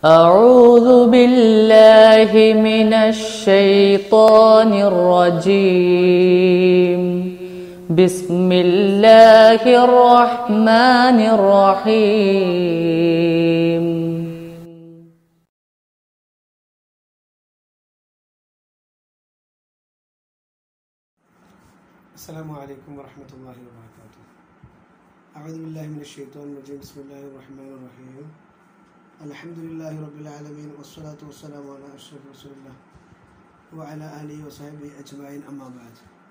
أعوذ بالله من الشيطان الرجيم بسم الله الرحمن الرحيم السلام عليكم ورحمة الله وبركاته أعوذ بالله من الشيطان الرجيم بسم الله الرحمن الرحيم الحمد لله رب العالمين والصلاة والسلام على أشرف رسول الله وعلى آله وصحبه أجمعين أما بعد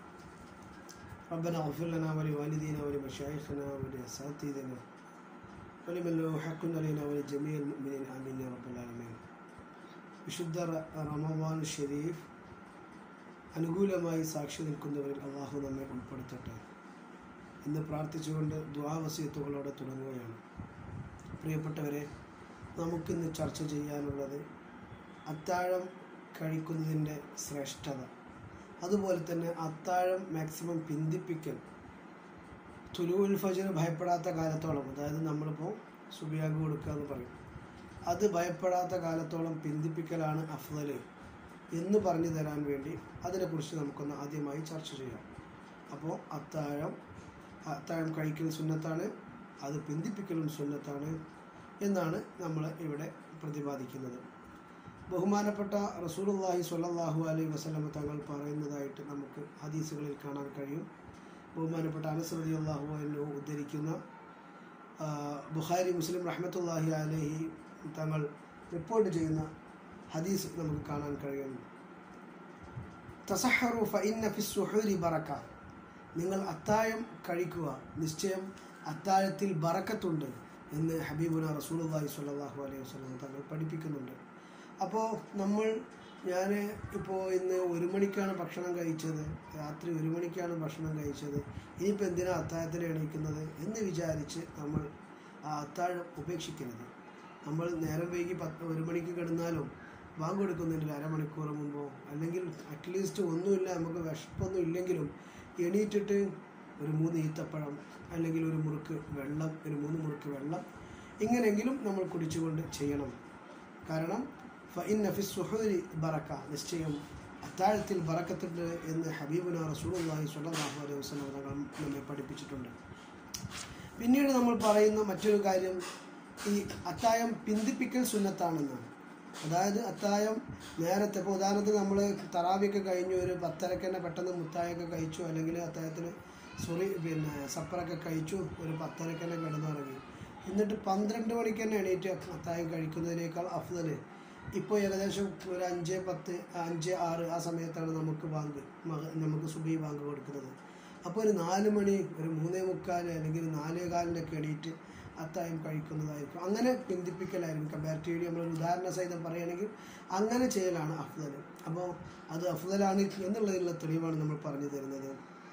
ربنا اغفر لنا ولوالدينا ولمشايخنا ولأساتذتنا ولمن له حق علينا ولجميع المؤمنين آمين يا رب العالمين വിശുദ്ധ റ- റമവാൻ ഷെരീഫ് അനുകൂലമായി സാക്ഷി നിൽക്കുന്നവരിൽ അള്ളാഹു നമ്മെ ഉൾപ്പെടുത്തട്ടെ എന്ന് പ്രാർത്ഥിച്ചുകൊണ്ട് ദ്വാവസ്യത്തുകളോടെ തുടങ്ങുകയാണ് പ്രിയപ്പെട്ടവരെ നമുക്കിന്ന് ചർച്ച ചെയ്യാനുള്ളത് അത്താഴം കഴിക്കുന്നതിൻ്റെ ശ്രേഷ്ഠത അതുപോലെ തന്നെ അത്താഴം മാക്സിമം പിന്തിപ്പിക്കൽ തുലുവുൽ ഫജർ ഭയപ്പെടാത്ത കാലത്തോളം അതായത് നമ്മളിപ്പോൾ സുബിയാഗ് കൊടുക്കുക എന്ന് പറയും അത് ഭയപ്പെടാത്ത കാലത്തോളം പിന്തിപ്പിക്കലാണ് അഫ്ദൽ എന്ന് പറഞ്ഞു തരാൻ വേണ്ടി അതിനെക്കുറിച്ച് നമുക്കൊന്ന് ആദ്യമായി ചർച്ച ചെയ്യാം അപ്പോൾ അത്താഴം അത്താഴം കഴിക്കൽ സുന്നത്താണ് അത് പിന്തിപ്പിക്കലും സുന്നത്താണ് എന്നാണ് നമ്മൾ ഇവിടെ പ്രതിപാദിക്കുന്നത് ബഹുമാനപ്പെട്ട റസൂലുള്ളാഹി സ്വല്ലല്ലാഹു അലൈഹി വസല്ലം തങ്ങൾ പറയുന്നതായിട്ട് നമുക്ക് ഹദീസുകളിൽ കാണാൻ കഴിയും ബഹുമാനപ്പെട്ട അനസ് റളിയല്ലാഹു അൻഹു ഉദ്ധരിക്കുന്ന ആ, ബുഖാരി മുസ്ലിം റഹ്മത്തുള്ളാഹി അലൈഹി തങ്ങൾ റിപ്പോർട്ട് ചെയ്യുന്ന ഹദീസ് നമുക്ക് കാണാൻ കഴിയുന്നു തസഹറു ഫഇന്ന ഫി സുഹൂരി ബറക്ക നിങ്ങൾ അത്താഴം കഴിക്കുക നിശ്ചയം അത്താഴത്തിൽ ബറക്കത്തുണ്ട് എന്ന് ഹബീബുന റസൂലുള്ളാഹി സ്വല്ലല്ലാഹു അലൈഹി വസല്ലം തങ്ങൾ പഠിപ്പിക്കുന്നുണ്ട് അപ്പോൾ നമ്മൾ ഞാൻ ഇപ്പോൾ ഇന്ന് ഒരു മണിക്കാണ് ഭക്ഷണം കഴിച്ചത് രാത്രി ഒരു മണിക്കാണ് ഭക്ഷണം കഴിച്ചത് ഇനിയിപ്പോൾ എന്തിനാ അത്താഴത്തിൽ എണീക്കുന്നത് എന്ന് വിചാരിച്ച് നമ്മൾ ആ അത്താഴം ഉപേക്ഷിക്കരുത് നമ്മൾ നേരം വൈകി പത്ത് ഒരു മണിക്ക് കിടന്നാലും ബാങ്ക് കൊടുക്കുന്നതിൻ്റെ അരമണിക്കൂർ മുമ്പോ അല്ലെങ്കിൽ അറ്റ്ലീസ്റ്റ് ഒന്നുമില്ല നമുക്ക് വിശപ്പൊന്നും ഇല്ലെങ്കിലും എണീറ്റിട്ട് ഒരു മൂന്ന് ഈത്തപ്പഴം അല്ലെങ്കിൽ ഒരു മുറുക്ക് വെള്ളം ഒരു മൂന്ന് മുറുക്ക് വെള്ളം ഇങ്ങനെയെങ്കിലും നമ്മൾ കുടിച്ചുകൊണ്ട് ചെയ്യണം കാരണം ഫഇന്ന ഫി സുഹൂരി ബറക്ക നിശ്ചയം അത്താഴത്തിൽ ബറക്കത്തുണ്ട് എന്ന് ഹബീബുന റസൂലുള്ളാഹി സ്വല്ലല്ലാഹു അലൈഹി വസല്ലം തങ്ങൾ നമ്മെ പഠിപ്പിച്ചിട്ടുണ്ട് പിന്നീട് നമ്മൾ പറയുന്ന മറ്റൊരു കാര്യം ഈ അത്തായം പിന്തിപ്പിക്കൽ സുന്നത്താണെന്നാണ് അതായത് അത്തായം നേരത്തെ ഇപ്പോൾ ഉദാഹരണത്തിന് നമ്മൾ തറാവിയൊക്കെ കഴിഞ്ഞു ഒരു പത്തരക്ക് തന്നെ പെട്ടെന്ന് മുത്തായൊക്കെ കഴിച്ചു അല്ലെങ്കിൽ അത്തായത്തിന് സോറി പിന്നെ സപ്പറൊക്കെ കഴിച്ചു ഒരു പത്തരക്ക് തന്നെ കിടന്നുറങ്ങി എന്നിട്ട് പന്ത്രണ്ട് മണിക്ക് തന്നെ എണീറ്റ് അത്തായം കഴിക്കുന്നതിനേക്കാൾ അഫ്ദൽ ഇപ്പോൾ ഏകദേശം ഒരു അഞ്ച് പത്ത് അഞ്ച് ആറ് ആ സമയത്താണ് നമുക്ക് ബാങ്ക് മക- നമുക്ക് സുബി ബാങ്ക് കൊടുക്കുന്നത് അപ്പോൾ ഒരു നാല് മണി ഒരു മൂന്നേ മുക്കാൽ അല്ലെങ്കിൽ ഒരു നാലേ കാലിനൊക്കെ എണീറ്റ് അത്തായം കഴിക്കുന്നതായിരിക്കും അങ്ങനെ പിന്തിപ്പിക്കലായിരിക്കും കമ്പാരിറ്റീവ്ലി നമ്മളൊരു ഉദാഹരണ സഹിതം പറയുകയാണെങ്കിൽ അങ്ങനെ ചെയ്യലാണ് അഫ്ദൽ അപ്പോൾ അത് അഫ്ദലാണ് എന്നുള്ളതിനുള്ള തെളിവാണ് നമ്മൾ പറഞ്ഞു തരുന്നത്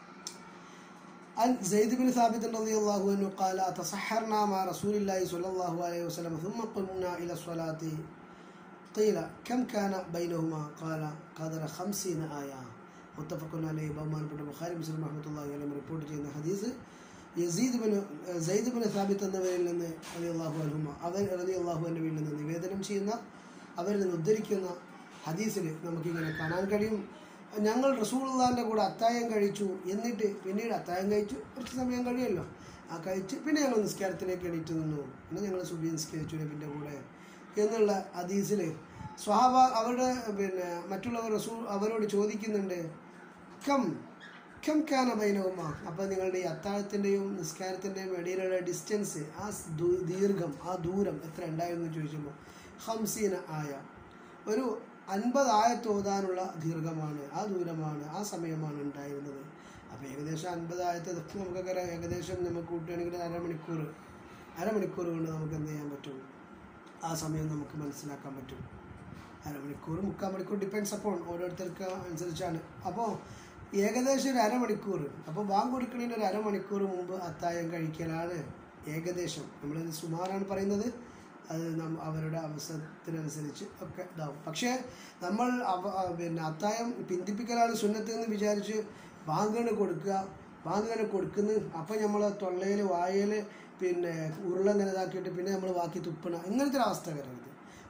عن زيد بن ثابت رضي الله عنه قال تصحرنا مع رسول الله صلى الله عليه وسلم ثم قمنا إلى الصلاة قيل كم كان بينهما قال قدر خمسين آية متفق عليه ബഹുമാനപ്പെട്ട ബുഖാരി മുസ്ലിം റഹ്മത്തുള്ളാഹി അലൈഹി റിപ്പോർട്ട് ചെയ്യുന്ന ഹദീസ് Yazid bin Sayyid bin Thabit എന്നവരിൽ നിന്ന് റളിയല്ലാഹു അൻഹുമ അവർ റളിയല്ലാഹു അൻഹുവിൽ നിന്ന് നിവേദനം ചെയ്യുന്ന അവരിൽ നിന്ന് ഉദ്ധരിക്കുന്ന ഹദീസിൽ നമുക്കിങ്ങനെ കാണാൻ കഴിയും ഞങ്ങൾ റസൂലുള്ളാഹിൻ്റെ കൂടെ അത്തായം കഴിച്ചു എന്നിട്ട് പിന്നീട് അത്തായം കഴിച്ചു കുറച്ച് സമയം കഴിയുമല്ലോ ആ കഴിച്ച് പിന്നെ ഞങ്ങൾ നിസ്കാരത്തിലേക്ക് എണീറ്റ് നിന്നു പിന്നെ ഞങ്ങൾ സുബി നിസ്കരിച്ചു നബിൻ്റെ കൂടെ എന്നുള്ള ഹദീസിൽ സ്വഹാബ അവരുടെ പിന്നെ മറ്റുള്ളവർ റസൂൽ അവരോട് ചോദിക്കുന്നുണ്ട് കം കം കാന ബൈനവുമ അപ്പം നിങ്ങളുടെ ഈ അത്താഴത്തിൻ്റെയും നിസ്കാരത്തിൻ്റെയും ഇടയിലുള്ള ഡിസ്റ്റൻസ് ആ സ് ദൂ- ദീർഘം ആ ദൂരം എത്ര ഉണ്ടായിരുന്നു എന്ന് ചോദിക്കുമ്പോൾ ഹംസീന ആയ ഒരു അൻപത് ആയത്ത് ഓതാനുള്ള ദീർഘമാണ് ആ ദൂരമാണ് ആ സമയമാണ് ഉണ്ടായിരുന്നത് അപ്പോൾ ഏകദേശം അൻപത് ആയത്ത് ഇതൊക്കെ നമുക്കൊക്കെ അറിയാം. ഏകദേശം നമുക്ക് കൂട്ടുകയാണെങ്കിൽ അരമണിക്കൂർ അരമണിക്കൂർ കൊണ്ട് നമുക്ക് എന്ത് ചെയ്യാൻ പറ്റും ആ സമയം നമുക്ക് മനസ്സിലാക്കാൻ പറ്റും അരമണിക്കൂർ മുക്കാൽ മണിക്കൂർ ഡിപ്പെൻസ് അപ്പോൾ ഓരോരുത്തർക്ക് അനുസരിച്ചാണ് അപ്പോൾ ഏകദേശം ഒരു അരമണിക്കൂർ അപ്പോൾ ബാങ്ക് കൊടുക്കുന്നതിന് ഒരു അരമണിക്കൂർ മുമ്പ് അത്തായം കഴിക്കലാണ് ഏകദേശം നമ്മളിത് സുമാറാണ് പറയുന്നത് അത് നം അവരുടെ അവസരത്തിനനുസരിച്ച് ഒക്കെ ഇതാവും പക്ഷേ നമ്മൾ അവ ആ, പിന്നെ അത്തായം പിന്തിപ്പിക്കലാണ് സുന്നത്ത് എന്ന് വിചാരിച്ച് ബാങ്കുകൾ കൊടുക്കുക ബാങ്കുകൾ കൊടുക്കുന്നു അപ്പം നമ്മൾ തൊള്ളയിൽ വായയിൽ പിന്നെ ഉരുള ഇങ്ങനെ ഇതാക്കിയിട്ട് പിന്നെ നമ്മൾ ബാക്കി തുപ്പണ ഇങ്ങനത്തെ ഒരു അവസ്ഥ വരരുത്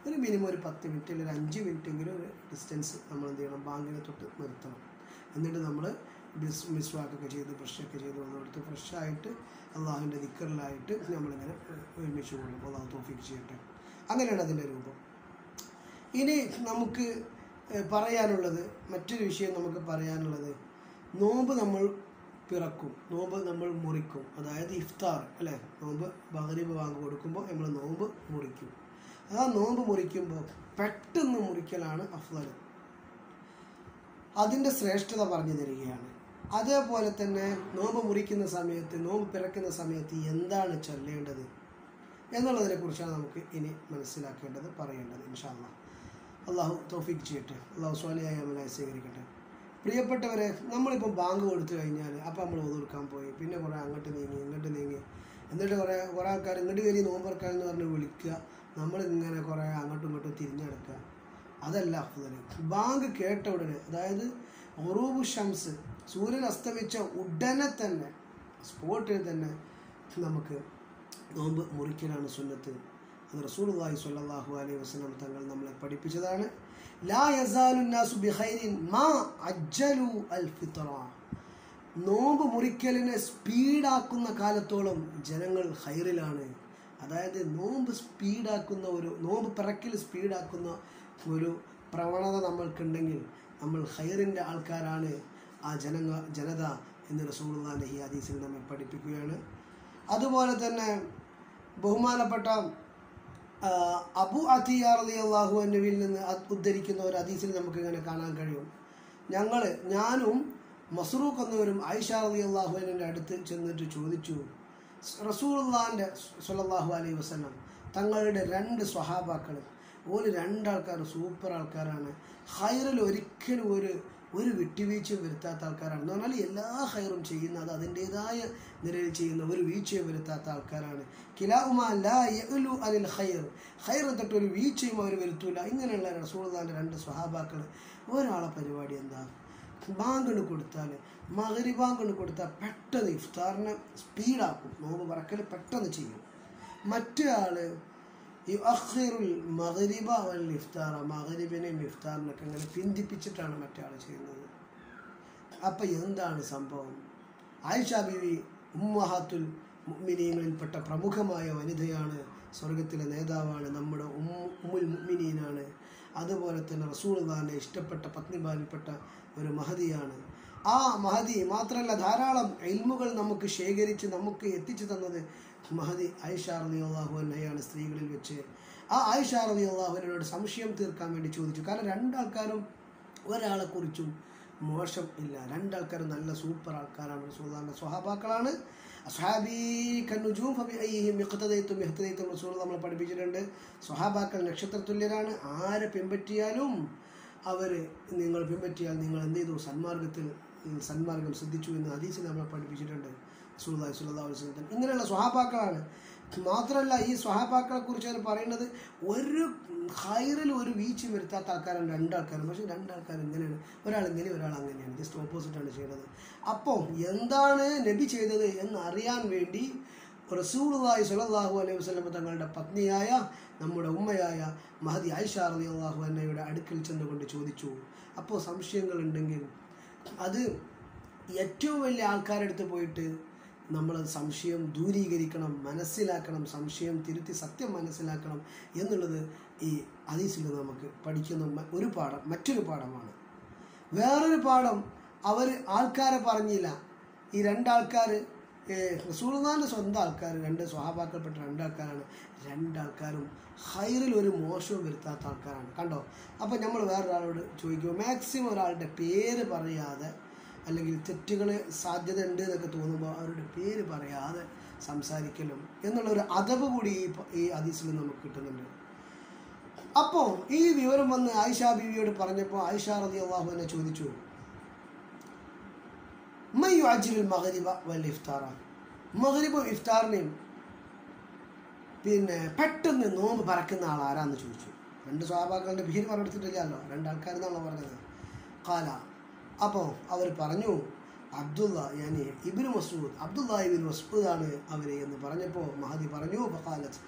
ഒരു മിനിമം ഒരു പത്ത് മിനിറ്റ് അല്ലെങ്കിൽ ഒരു അഞ്ച് മിനിറ്റെങ്കിലും ഒരു ഡിസ്റ്റൻസ് നമ്മൾ എന്ത് ചെയ്യണം ബാങ്കിനെ തൊട്ട് നിർത്തണം എന്നിട്ട് നമ്മൾ ബിസ് മിസ്വാക്കൊക്കെ ചെയ്ത് ബ്രഷൊക്കെ ചെയ്ത് വന്നെടുത്ത് ഫ്രഷായിട്ട് അള്ളാഹുവിൻ്റെ ദിക്കറിലായിട്ട് നമ്മളിങ്ങനെ ഏഹ്, ഒരുമിച്ച് കൊള്ളും അള്ളാഹു തോഫിക്ക് ചെയ്യട്ടെ അങ്ങനെയാണ് അതിൻ്റെ രൂപം ഇനി നമുക്ക് ഏഹ്, പറയാനുള്ളത് മറ്റൊരു വിഷയം നമുക്ക് പറയാനുള്ളത് നോമ്പ് നമ്മൾ പിറക്കും നോമ്പ് നമ്മൾ മുറിക്കും അതായത് ഇഫ്താർ അല്ലേ നോമ്പ് ബഹരീബ് വാങ്ങി കൊടുക്കുമ്പോൾ നമ്മൾ നോമ്പ് മുറിക്കും ആ നോമ്പ് മുറിക്കുമ്പോൾ പെട്ടെന്ന് മുറിക്കലാണ് അഫ്ലൽ അതിൻ്റെ ശ്രേഷ്ഠത പറഞ്ഞു തരികയാണ് അതേപോലെ തന്നെ നോമ്പ് മുറിക്കുന്ന സമയത്ത് നോമ്പ് പിറക്കുന്ന സമയത്ത് എന്താണ് ചൊല്ലേണ്ടത് എന്നുള്ളതിനെ കുറിച്ചാണ് നമുക്ക് ഇനി മനസ്സിലാക്കേണ്ടത് പറയേണ്ടത് ഇൻഷാല്ല അള്ളാഹു തോഫിക്ക് ചെയ്യട്ടെ അള്ളാഹു സ്വാലിയായ അമലായി സ്വീകരിക്കട്ടെ പ്രിയപ്പെട്ടവരെ നമ്മളിപ്പോൾ ബാങ്ക് കൊടുത്തു കഴിഞ്ഞാൽ അപ്പം നമ്മൾ ഒതുക്കാൻ പോയി പിന്നെ കുറേ അങ്ങോട്ട് നീങ്ങി ഇങ്ങോട്ട് നീങ്ങി എന്നിട്ട് കുറേ കുറേ ആൾക്കാർ ഇങ്ങോട്ട് വരി നോമ്പറക്കാൻ എന്ന് പറഞ്ഞ് വിളിക്കുക നമ്മളിങ്ങനെ കുറേ അങ്ങോട്ടും ഇങ്ങോട്ടും തിരിഞ്ഞെടുക്കുക അതല്ല അഫ്ദൽ ബാങ്ക് കേട്ട ഉടനെ അതായത് ഒറൂബ് ഷംസ് സൂര്യൻ അസ്തമിച്ച ഉടനെ തന്നെ സ്പോട്ടിൽ തന്നെ നമുക്ക് നോമ്പ് മുറിക്കലാണ് സുന്നത്ത് അത് റസൂലുള്ളാഹി സ്വല്ലല്ലാഹു അലൈഹി വസല്ലം തങ്ങൾ നമ്മളെ പഠിപ്പിച്ചതാണ് ലാ യസാലു നാസു ബിഖൈരിൻ മാ അജ്ജലു അൽ ഫിത്ര നോമ്പ് മുറിക്കലിനെ സ്പീഡാക്കുന്ന കാലത്തോളം ജനങ്ങൾ ഹൈറിലാണ് അതായത് നോമ്പ് സ്പീഡാക്കുന്ന ഒരു നോമ്പ് പിറക്കിൽ സ്പീഡാക്കുന്ന ഒരു പ്രവണത നമ്മൾക്കുണ്ടെങ്കിൽ നമ്മൾ ഹൈറിൻ്റെ ആൾക്കാരാണ് ആ ജനങ്ങ ജനത എന്ന് റസൂലുള്ളാഹിന്റെ ഈ ഹദീസിൽ നമ്മെ പഠിപ്പിക്കുകയാണ് അതുപോലെ തന്നെ ബഹുമാനപ്പെട്ട ആ, അബു അത്തിയ റളിയല്ലാഹു അൻഹുവിൽ നിന്ന് അത് ഉദ്ധരിക്കുന്ന ഒരു ഹദീസിൽ നമുക്ക് ഇങ്ങനെ കാണാൻ കഴിയും ഞങ്ങൾ ഞാനും മസ്റൂഖ് എന്നവരും ആയിഷ റളിയല്ലാഹു അൻഹുവിൻ്റെ അടുത്ത് ചെന്നിട്ട് ചോദിച്ചു റസൂലുള്ളാഹിൻ്റെ സ്വല്ലല്ലാഹു അലൈഹി വസല്ലം തങ്ങളുടെ രണ്ട് സ്വഹാബാക്കൾ ഒരു രണ്ടാൾക്കാർ സൂപ്പർ ആൾക്കാരാണ് ഹൈറിൽ ഒരിക്കലും ഒരു ഒരു വിട്ടുവീഴ്ചയും വരുത്താത്ത ആൾക്കാരാണ് എന്ന് പറഞ്ഞാൽ എല്ലാ ഹൈറും ചെയ്യുന്ന അത് അതിൻ്റെതായ നിലയിൽ ചെയ്യുന്ന ഒരു വീഴ്ചയും വരുത്താത്ത ആൾക്കാരാണ് കിലാഹുമാ ലാ യഅ്ലു അനിൽ ഹൈർ ഹൈർ തൊട്ട് ഒരു വീഴ്ചയും അവർ വരുത്തൂല ഇങ്ങനെയുള്ള റസൂൽദാൻ്റെ രണ്ട് സ്വഹാബാക്കൾ ഒരാളെ പരിപാടി എന്താ ബാങ്കണ് കൊടുത്താൽ മകരി ബാങ്കണ് കൊടുത്താൽ പെട്ടെന്ന് ഇഫ്താറിനെ സ്പീഡാക്കും നോമ്പ് പറക്കൽ പെട്ടെന്ന് ചെയ്യും മറ്റേ ആള് ഈ അഖിറുൽ മകരിബ വൽ ഇഫ്താറ മകരിബിനെയും ഇഫ്താറിനൊക്കെ ഇങ്ങനെ പിന്തിപ്പിച്ചിട്ടാണ് മറ്റേ ആൾ ചെയ്യുന്നത് അപ്പം എന്താണ് സംഭവം ആയിഷ ബീവി ഉമ്മഹാത്തുൽ മുഅ്മിനീങ്ങളിൽപ്പെട്ട പ്രമുഖമായ വനിതയാണ് സ്വർഗത്തിലെ നേതാവാണ് നമ്മുടെ ഉമ്മു ഉമ്മുൽ മുഅ്മിനീനാണ് അതുപോലെ തന്നെ റസൂൽദാൻ്റെ ഇഷ്ടപ്പെട്ട പത്നിമാരിൽപ്പെട്ട ഒരു മഹതിയാണ് ആ മഹതി മാത്രമല്ല ധാരാളം ഇൽമുകൾ നമുക്ക് ശേഖരിച്ച് നമുക്ക് എത്തിച്ചു തന്നത് മഹതി ആയിഷ റളിയല്ലാഹു അൻഹയാണ് സ്ത്രീകളിൽ വെച്ച് ആ ആയിഷ റളിയല്ലാഹു അൻഹയോട് സംശയം തീർക്കാൻ വേണ്ടി ചോദിച്ചു കാരണം രണ്ടാൾക്കാരും ഒരാളെ കുറിച്ചും മോശം ഇല്ല രണ്ടാൾക്കാരും നല്ല സൂപ്പർ ആൾക്കാരാണ് റസൂലുള്ളാഹിന്റെ സ്വഹാബാക്കളാണ് അസ്ഹാബി കന്നുജൂം ഫബി അയ്യിഹിം ഇഖ്തദൈതും ഇഹ്തദൈതും റസൂൽ നമ്മളെ പഠിപ്പിച്ചിട്ടുണ്ട് സ്വഹാബാക്കൾ നക്ഷത്രതുല്യരാണ് ആരെ പിൻപറ്റിയാലും അവർ നിങ്ങൾ പിൻപറ്റിയാൽ നിങ്ങൾ എന്ത് ചെയ്തു സന്മാർഗത്തിൽ ഉം, സന്മാർഗം സിദ്ധിച്ചു എന്ന് ഹദീസിൽ നമ്മളെ പഠിപ്പിച്ചിട്ടുണ്ട് റസൂലുള്ളാഹി സ്വല്ലല്ലാഹു അലൈഹി വസല്ലം ഇങ്ങനെയുള്ള സ്വഹാബാക്കളാണ് മാത്രമല്ല ഈ സ്വഹാബാക്കളെ കുറിച്ച് അവർ പറയുന്നത് ഒരു ഹൈറിൽ ഒരു വീഴ്ച വരുത്താത്ത ആൾക്കാരാണ് രണ്ടാൾക്കാരും പക്ഷെ രണ്ടാൾക്കാർ ഇങ്ങനെയാണ് ഒരാൾ ഇങ്ങനെ ഒരാൾ അങ്ങനെയാണ് ജസ്റ്റ് ഓപ്പോസിറ്റാണ് ചെയ്യുന്നത് അപ്പോൾ എന്താണ് നബി ചെയ്തത് എന്ന് അറിയാൻ വേണ്ടി റസൂലുള്ളാഹി സ്വല്ലല്ലാഹു അലൈഹി വസല്ലം തങ്ങളുടെ പത്നിയായ നമ്മുടെ ഉമ്മയായ മഹദി ആയിഷ റളിയല്ലാഹു അൻഹയുടെ അടുക്കൽ ചെന്നുകൊണ്ട് ചോദിച്ചു അപ്പോൾ സംശയങ്ങളുണ്ടെങ്കിൽ അത് ഏറ്റവും വലിയ ആൾക്കാരുടെ അടുത്ത് പോയിട്ട് നമ്മൾ സംശയം ദൂരീകരിക്കണം മനസ്സിലാക്കണം സംശയം തിരുത്തി സത്യം മനസ്സിലാക്കണം എന്നുള്ളത് ഈ ഹദീസിൽ നമുക്ക് പഠിക്കുന്ന മ- ഒരു പാഠം മറ്റൊരു പാഠമാണ് വേറൊരു പാഠം അവർ ആൾക്കാരെ പറഞ്ഞില്ല ഈ രണ്ടാൾക്കാർ റസൂൽനാൻ്റെ സ്വന്തം ആൾക്കാർ രണ്ട് സ്വഹാബാക്കൾപ്പെട്ട രണ്ടാൾക്കാരാണ് രണ്ടാൾക്കാരും ഹൈറിൽ ഒരു മോശവും വരുത്താത്ത ആൾക്കാരാണ് കണ്ടോ അപ്പോൾ നമ്മൾ വേറൊരാളോട് ചോദിക്കുമ്പോൾ മാക്സിമം ഒരാളുടെ പേര് പറയാതെ അല്ലെങ്കിൽ തെറ്റുകൾ സാധ്യത ഉണ്ട് എന്നൊക്കെ തോന്നുമ്പോൾ അവരുടെ പേര് പറയാതെ സംസാരിക്കലും എന്നുള്ള ഒരു അതവ് കൂടി ഈ പ- ഈ ഹദീസിൽ നമുക്ക് കിട്ടുന്നുണ്ട് അപ്പോൾ ഈ വിവരം വന്ന് ആയിഷ ബീവിയോട് പറഞ്ഞപ്പോൾ ആയിഷ റതി അള്ളാഹു എന്നെ ചോദിച്ചു മയ്യു അജിലുൽ മകരിബ വൽ ഇഫ്താറ മകരിബും ഇഫ്താറിനെയും പിന്നെ പെട്ടെന്ന് നോമ്പ് പറക്കുന്ന ആൾ ആരാന്ന് ചോദിച്ചു രണ്ട് സ്വാഭാക്കളുടെ പേര് പറഞ്ഞെടുത്തിട്ടില്ലല്ലോ രണ്ടാൾക്കാരെന്നാണല്ലോ പറഞ്ഞത് കാല അപ്പോൾ അവർ പറഞ്ഞു അബ്ദുള്ള ഞാന് ഇബിന് മസൂദ് അബ്ദുള്ള ഇബിൻ മസൂദാണ് അവർ എന്ന് പറഞ്ഞപ്പോൾ മഹദി പറഞ്ഞു ഫഖാലത്ത്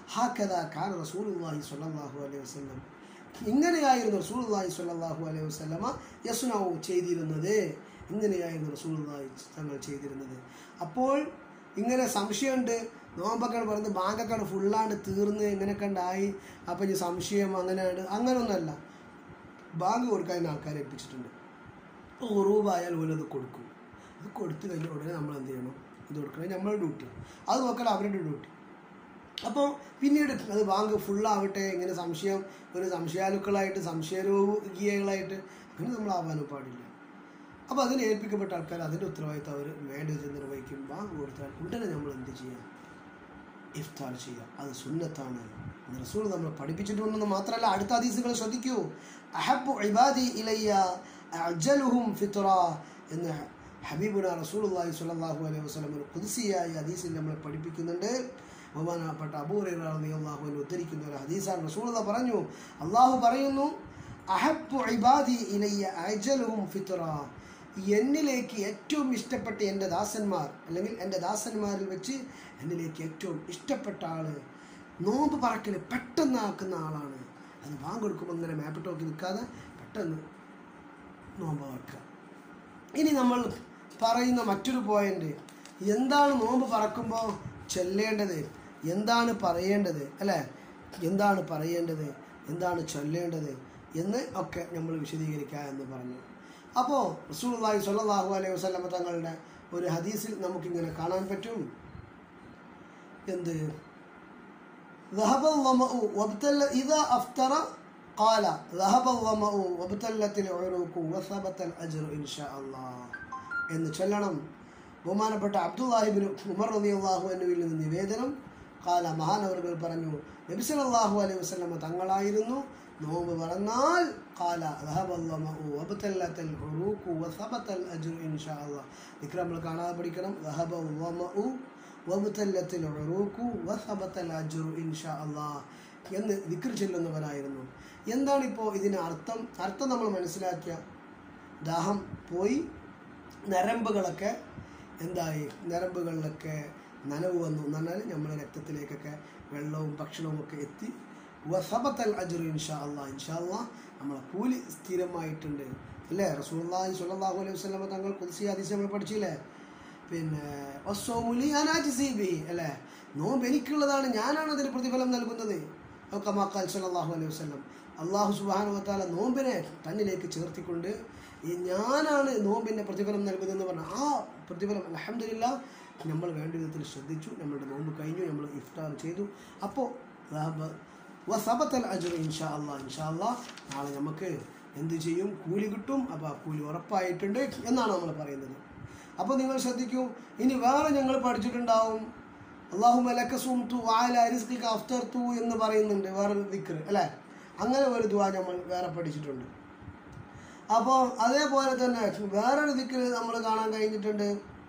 ഹാക്കഥ ഖാൻ റസൂലുള്ളാഹി സ്വല്ലല്ലാഹു അലൈഹി വസല്ലം ഇങ്ങനെയായിരുന്നു റസൂലുള്ളാഹി സ്വല്ലല്ലാഹു അലൈഹി വസല്ലമ യസ്നഉ ചെയ്തിരുന്നത് ഇങ്ങനെയായിരുന്നു റസൂലുള്ളാഹി തങ്ങൾ ചെയ്തിരുന്നത് അപ്പോൾ ഇങ്ങനെ സംശയമുണ്ട് നോമ്പൊക്കെ പറഞ്ഞ് ബാങ്കൊക്കെ ഫുള്ളാണ്ട് തീർന്ന് ഇങ്ങനെയൊക്കെ ഉണ്ടായി അപ്പം ഇനി സംശയം അങ്ങനെയാണ് അങ്ങനെയൊന്നുമല്ല ബാങ്ക് കൊടുക്കാൻ ആൾക്കാരെ ഏൽപ്പിച്ചിട്ടുണ്ട് ഉറൂബായാൽ പോലും അത് കൊടുക്കും അത് കൊടുത്തു കഴിഞ്ഞ ഉടനെ നമ്മൾ എന്ത് ചെയ്യണം ഇത് കൊടുക്കണം നമ്മളുടെ ഡ്യൂട്ടി അത് നോക്കണം അവരുടെ ഡ്യൂട്ടി അപ്പോൾ പിന്നീട് അത് ബാങ്ക് ഫുള്ളാവട്ടെ ഇങ്ങനെ സംശയം ഒരു സംശയാലുക്കളായിട്ട് സംശയരോഗികളായിട്ട് അങ്ങനെ നമ്മൾ ആവാനും പാടില്ല അപ്പോൾ അതിന് ഏൽപ്പിക്കപ്പെട്ട ആൾക്കാർ അതിൻ്റെ ഉത്തരവാദിത്തം അവർ വേണ്ട വിധം നിർവഹിക്കും ബാങ്ക് കൊടുത്താൽ ഉടനെ നമ്മൾ എന്ത് ചെയ്യാം ഇഫ്താർ ചെയ്യാം അത് സുന്നത്താണ് റസൂൾ നമ്മൾ പഠിപ്പിച്ചിട്ടുണ്ടെന്ന് മാത്രമല്ല അടുത്ത ഹദീസുകൾ ശ്രദ്ധിക്കൂ അഹബു ഇബാദി ഇലയ്യ അജലുഹും ഫിത്ര എന്ന് ഹബീബുന റസൂലുള്ളാഹി സ്വല്ലല്ലാഹു അലൈഹി വസല്ലം ഒരു കുതിസിയായി ഹദീസിൽ നമ്മളെ പഠിപ്പിക്കുന്നുണ്ട് ബഹുമാനപ്പെട്ട അബൂറിയാഹു ഉദ്ധരിക്കുന്ന ഒരു ഹദീസാണ് റസൂലുള്ള പറഞ്ഞു അള്ളാഹു പറയുന്നു അഹബു ഇബാദി ഇലയ്യ അജലുഹും ഫിത്ര എന്നിലേക്ക് ഏറ്റവും ഇഷ്ടപ്പെട്ട എൻ്റെ ദാസന്മാർ അല്ലെങ്കിൽ എൻ്റെ ദാസന്മാരിൽ വെച്ച് എന്നിലേക്ക് ഏറ്റവും ഇഷ്ടപ്പെട്ട ആള് നോമ്പ് പറക്കൽ പെട്ടെന്ന് ആക്കുന്ന ആളാണ് അത് വാങ്ങെടുക്കുമ്പോൾ ഇങ്ങനെ മാപ്പിട്ട് നോക്കി നിൽക്കാതെ പെട്ടെന്ന് നോമ്പ് പറക്കുക ഇനി നമ്മൾ പറയുന്ന മറ്റൊരു പോയിന്റ് എന്താണ് നോമ്പ് പറക്കുമ്പോൾ ചൊല്ലേണ്ടത് എന്താണ് പറയേണ്ടത് അല്ലേ എന്താണ് പറയേണ്ടത് എന്താണ് ചൊല്ലേണ്ടത് എന്ന് ഒക്കെ നമ്മൾ വിശദീകരിക്കുക എന്ന് പറഞ്ഞു അപ്പോൾ റസൂലുള്ളാഹി സ്വല്ലല്ലാഹു അലൈഹി വസല്ലമ തങ്ങളുടെ ഒരു ഹദീസിൽ നമുക്കിങ്ങനെ കാണാൻ പറ്റും എന്ത് ذهب الظمأ وابتل إذا أفطر قال ذهب الظمأ وابتلت العروق وثبت الأجر إن شاء الله എന്ന് ചൊല്ലണം ബഹുമാനപ്പെട്ട അബ്ദുല്ലാഹിബിൻ ഉമർ റളിയല്ലാഹു അൻഹുവിൽ നിന്ന് നിവേദനം കാല മഹാനവറുകൾ പറഞ്ഞു നബി സല്ലല്ലാഹു അലൈഹി വസല്ലമ തങ്ങളായിരുന്നു നോമ്പ് പറഞ്ഞാൽ കാല ദഹബല്ലമഉ വബതല്ലത്തൽ ഉറൂഖു വസബതൽ അജ്റു ഇൻഷാ അല്ലാഹ് ദിക്ർ നമ്മൾ കാണാതെ പഠിക്കണം ദഹബല്ലമഉ വബതല്ലത്തൽ ഉറൂഖു വസബതൽ അജ്റു ഇൻഷാ അല്ലാഹ് എന്ന് ദിക്ർ ചൊല്ലുന്നവരായിരുന്നു എന്താണ് ഇപ്പോൾ ഇതിന് അർത്ഥം അർത്ഥം നമ്മൾ മനസ്സിലാക്കിയ ദാഹം പോയി നരമ്പുകളൊക്കെ എന്തായി നരമ്പുകളിലൊക്കെ നനവ് വന്നു എന്ന് പറഞ്ഞാൽ നമ്മുടെ രക്തത്തിലേക്കൊക്കെ വെള്ളവും ഭക്ഷണവും ഒക്കെ എത്തി വസബത്തൽ അജുർ ഇൻഷാ അള്ളാ ഇൻഷാ അള്ളാ നമ്മളെ കൂലി സ്ഥിരമായിട്ടുണ്ട് അല്ലേ റസൂള്ളി സ്വല്ലല്ലാഹു അലൈഹി വസല്ലമ തങ്ങൾ കുതിസി ഹദീസ് നമ്മൾ പഠിച്ചില്ലേ പിന്നെ ഒസോമുലി അനാജിസീബി അല്ലേ നോമ്പ് എനിക്കുള്ളതാണ് ഞാനാണ് അതിന് പ്രതിഫലം നൽകുന്നത് കമാക്കാൽ സല്ലല്ലാഹു അലൈഹി വസല്ലം അള്ളാഹു സുബ്ഹാനഹു വതആല നോമ്പിനെ തന്നിലേക്ക് ചേർത്തിക്കൊണ്ട് ഈ ഞാനാണ് നോമ്പിൻ്റെ പ്രതിഫലം നൽകുന്നതെന്ന് പറഞ്ഞ ആ പ്രതിഫലം അലഹമില്ല നമ്മൾ വേണ്ട വിധത്തിൽ ശ്രദ്ധിച്ചു നമ്മളുടെ നോമ്പ് കഴിഞ്ഞു നമ്മൾ ഇഫ്താർ ചെയ്തു അപ്പോൾ വസബത്തൽ അജുർ ഇൻഷാ അള്ളാ ഇൻഷാ അള്ളാ നാളെ നമുക്ക് എന്ത് ചെയ്യും കൂലി കിട്ടും അപ്പോൾ ആ കൂലി ഉറപ്പായിട്ടുണ്ട് എന്നാണ് നമ്മൾ പറയുന്നത് അപ്പോൾ നിങ്ങൾ ശ്രദ്ധിക്കൂ ഇനി വേറെ ഞങ്ങൾ പഠിച്ചിട്ടുണ്ടാവും അള്ളാഹു മലക്ക സുംതു വാല അരിസ്കിക്ക് അഫ്തർ തു എന്ന് പറയുന്നുണ്ട് വേറെ ദിക്ർ അല്ലേ അങ്ങനെ ഒരു ദുവാ നമ്മൾ വേറെ പഠിച്ചിട്ടുണ്ട് അപ്പോൾ അതേപോലെ തന്നെ വേറൊരു ദിക്കിൽ നമ്മൾ കാണാൻ കഴിഞ്ഞിട്ടുണ്ട്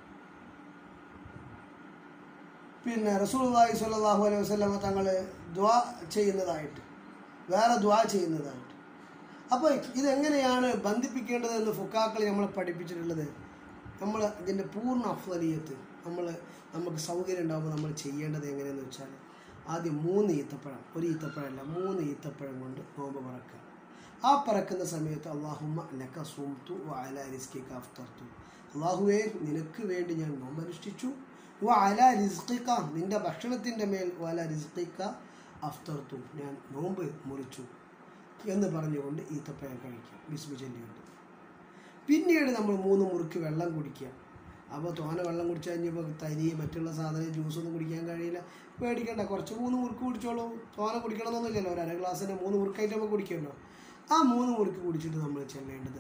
പിന്നെ റസൂൽല്ലാഹി സ്വല്ലല്ലാഹു അലൈഹി വസല്ലമ തങ്ങൾ ദ്വാ ചെയ്യുന്നതായിട്ട് വേറെ ദ്വാ ചെയ്യുന്നതായിട്ട് അപ്പോൾ ഇതെങ്ങനെയാണ് ബന്ധിപ്പിക്കേണ്ടതെന്ന് ഫുക്കാക്കൾ നമ്മളെ പഠിപ്പിച്ചിട്ടുള്ളത് നമ്മൾ ഇതിൻ്റെ പൂർണ്ണ അഫ്വലിയത്ത് നമ്മൾ നമുക്ക് സൗകര്യം ഉണ്ടാകുമ്പോൾ നമ്മൾ ചെയ്യേണ്ടത് എങ്ങനെയെന്ന് വെച്ചാൽ ആദ്യം മൂന്ന് ഈത്തപ്പഴം ഒരു ഈത്തപ്പഴമല്ല മൂന്ന് ഈത്തപ്പഴം കൊണ്ട് നോമ്പ് പറക്കുക ആ പറക്കുന്ന സമയത്ത് അള്ളാഹുമ്മ ലക്ക സൂംതു വാല റിസ്കിക്ക അഫ്തർത്തു അള്ളാഹുവേ നിനക്ക് വേണ്ടി ഞാൻ നോമ്പ് അനുഷ്ഠിച്ചു വാല റിസ്കിക്ക നിന്റെ ഭക്ഷണത്തിൻ്റെ മേൽ വാല റിസ്കിക്ക അഫ്തർത്തു ഞാൻ നോമ്പ് മുറിച്ചു എന്ന് പറഞ്ഞുകൊണ്ട് ഈത്തപ്പഴം കഴിക്കുക ബിസ്മി ചൊല്ലിയുണ്ട് പിന്നീട് നമ്മൾ മൂന്ന് മുറുക്ക് വെള്ളം കുടിക്കുക അപ്പോൾ തോന വെള്ളം കുടിച്ചു കഴിഞ്ഞപ്പോൾ തരി മറ്റുള്ള സാധനം ജ്യൂസൊന്നും കുടിക്കാൻ കഴിയില്ല പേടിക്കണ്ട കുറച്ച് മൂന്ന് മുറുക്ക് കുടിച്ചോളൂ തോന കുടിക്കണമെന്നൊന്നുമില്ലല്ലോ ഒരു അര ഗ്ലാസ്സിന് മൂന്ന് മുറുക്കായിട്ട് നമുക്ക് കുടിക്കുമല്ലോ ആ മൂന്ന് മുറുക്ക് കുടിച്ചിട്ട് നമ്മൾ ചെല്ലേണ്ടത്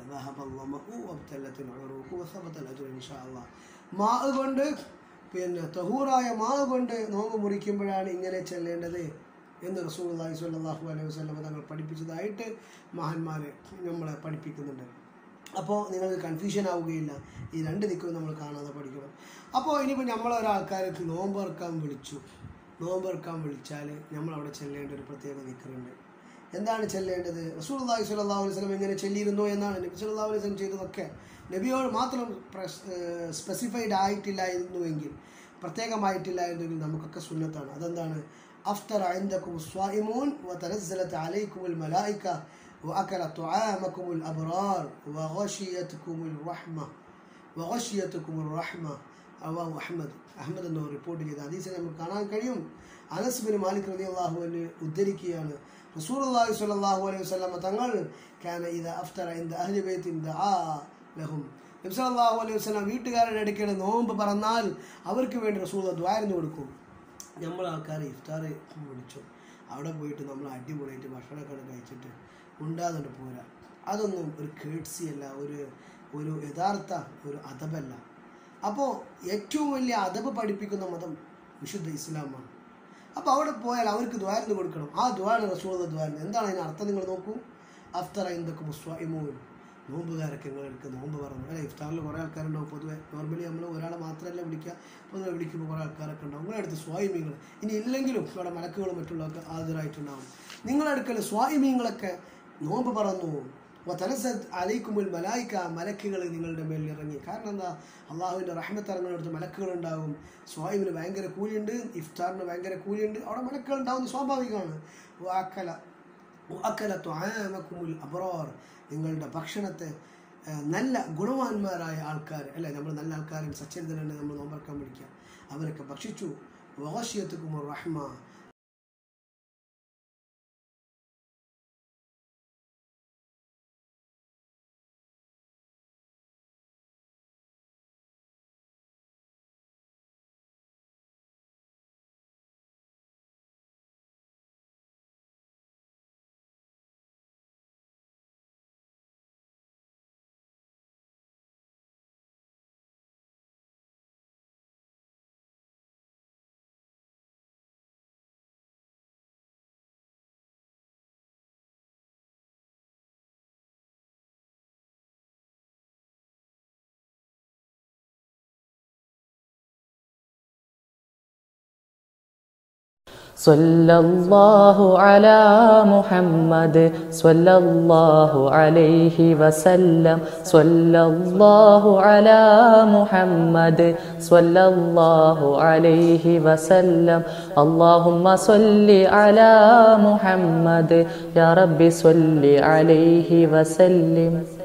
മാ കൊണ്ട് പിന്നെ തഹൂറായ മാ കൊണ്ട് നോമ്പ് മുറിക്കുമ്പോഴാണ് ഇങ്ങനെ ചെല്ലേണ്ടത് എന്ന് റസൂൽ സ്വല്ലല്ലാഹു അലൈഹി വസല്ലം തങ്ങൾ പഠിപ്പിച്ചതായിട്ട് മഹാന്മാർ നമ്മളെ പഠിപ്പിക്കുന്നുണ്ട് അപ്പോൾ നിങ്ങൾക്ക് കൺഫ്യൂഷൻ ആവുകയില്ല ഈ രണ്ട് ദിക്കും നമ്മൾ കാണാതെ പഠിക്കണം അപ്പോൾ ഇനിയിപ്പോൾ നമ്മളൊരാൾക്കാർക്ക് നോമ്പെറുക്കാൻ വിളിച്ചു നോമ്പെറുക്കാൻ വിളിച്ചാൽ നമ്മൾ അവിടെ ചെല്ലേണ്ട ഒരു പ്രത്യേക ദിക്കറുണ്ട് എന്താണ് ചെല്ലേണ്ടത് റസൂൽല്ലാഹി സ്വല്ലല്ലാഹു അലൈഹി വസല്ലം എങ്ങനെ ചെല്ലിയിരുന്നു എന്നാണ് നബി സല്ലല്ലാഹു അലൈഹി വസല്ലം ചെയ്തതൊക്കെ നബിയോട് മാത്രം സ്പെസിഫൈഡ് ആയിട്ടില്ലായിരുന്നുവെങ്കിൽ പ്രത്യേകമായിട്ടില്ലായിരുന്നെങ്കിൽ നമുക്കൊക്കെ സുന്നത്താണ് അതെന്താണ് أفطر عندكم الصائمون وتنزلت عليكم الملائكة وأكل طعامكم الأبرار وغشيتكم الرحمة وغشيتكم الرحمة അവാഹു അഹമ്മദ് അഹമ്മദ് എന്ന റിപ്പോർട്ട് ചെയ്ത ഹദീസിനെ നമുക്ക് കാണാൻ കഴിയും അനസ് ബിൻ മാലിക് റലി അള്ളാഹുവിനെ ഉദ്ധരിക്കുകയാണ് റസൂൽ അള്ളാഹി സ്വല്ലല്ലാഹു അലൈഹി വസല്ലമ തങ്ങൾ കാന ഇദ അഫ്തറ ഇൻദ അഹ്ലി ബൈത്തിൻ ദആ ലഹും നബി സല്ലല്ലാഹു അലൈഹി വസല്ലം വീട്ടുകാരുടെ ഇടയ്ക്കിടെ നോമ്പ് പറഞ്ഞാൽ അവർക്ക് വേണ്ടി റസൂൽ ദ്വാരന്ന് കൊടുക്കും നമ്മൾ ആൾക്കാരെ ഇഫ്താർ വിളിച്ചു അവിടെ പോയിട്ട് നമ്മൾ അടിപൊളിയായിട്ട് ഭക്ഷണമൊക്കെ കഴിച്ചിട്ട് ഉണ്ടാകുന്നുണ്ട് പോരാ അതൊന്നും ഒരു കേട്സി അല്ല ഒരു ഒരു യഥാർത്ഥ ഒരു അദബല്ല അപ്പോൾ ഏറ്റവും വലിയ അദബ് പഠിപ്പിക്കുന്ന മതം വിശുദ്ധ ഇസ്ലാമാണ് അപ്പോൾ അവിടെ പോയാൽ അവർക്ക് ദ്വാരന്ന് കൊടുക്കണം ആ ദ്വാര റസൂള ദ്വാരം എന്താണ് അതിന് അർത്ഥം നിങ്ങൾ നോക്കൂ അഫ്തറ എന്തൊക്കെ മുസ്വാഇമൂൻ നോമ്പുകാരൊക്കെ നിങ്ങൾ എടുക്കുക നോമ്പ് പറഞ്ഞു അല്ലെ ഇഫ്താറിൽ കുറേ ആൾക്കാരുണ്ടാവും പൊതുവെ നോർമലി നമ്മൾ ഒരാളെ മാത്രമല്ല വിളിക്കുക പൊതുവെ വിളിക്കുമ്പോൾ കുറേ ആൾക്കാരൊക്കെ ഉണ്ടാവും നിങ്ങളടുത്ത് സ്വായിമീങ്ങൾ ഇനി ഇല്ലെങ്കിലും ഇവിടെ മലക്കുകളും മറ്റുള്ളതൊക്കെ ഹാജരായിട്ടുണ്ടാവും നിങ്ങളടുക്കൽ സ്വായിമീങ്ങളൊക്കെ നോമ്പ് പറന്നു തലസത് അലൈക്കുമുൽ മലായിക്ക മലക്കുകൾ നിങ്ങളുടെ മേലിൽ ഇറങ്ങി കാരണം എന്താ അള്ളാഹുവിൻ്റെ റഹ്മത്ത് ഇറങ്ങുന്നിടത്ത് മലക്കുകൾ ഉണ്ടാവും സ്വായിമിന് ഭയങ്കര കൂലിയുണ്ട് ഇഫ്താറിന് ഭയങ്കര കൂലിയുണ്ട് അവിടെ മലക്കുകൾ ഉണ്ടാവുന്നത് സ്വാഭാവികമാണ് വാക്കല വാക്കല ത്വാമക്കുമുൽ അബ്രോർ നിങ്ങളുടെ ഭക്ഷണത്തെ ആ, നല്ല ഗുണവാന്മാരായ ആൾക്കാർ അല്ലേ നമ്മൾ നല്ല ആൾക്കാരും സച്ചരിതരനെ നമ്മൾ നോമ്പറക്കാൻ വിളിക്കുക അവരൊക്കെ ഭക്ഷിച്ചു വഹഷ്യത്തുക്കുമുർ റഹ്മ صلى الله على محمد صلى الله عليه وسلم صلى الله على محمد صلى الله عليه وسلم اللهم صل على محمد يا رب صل عليه وسلم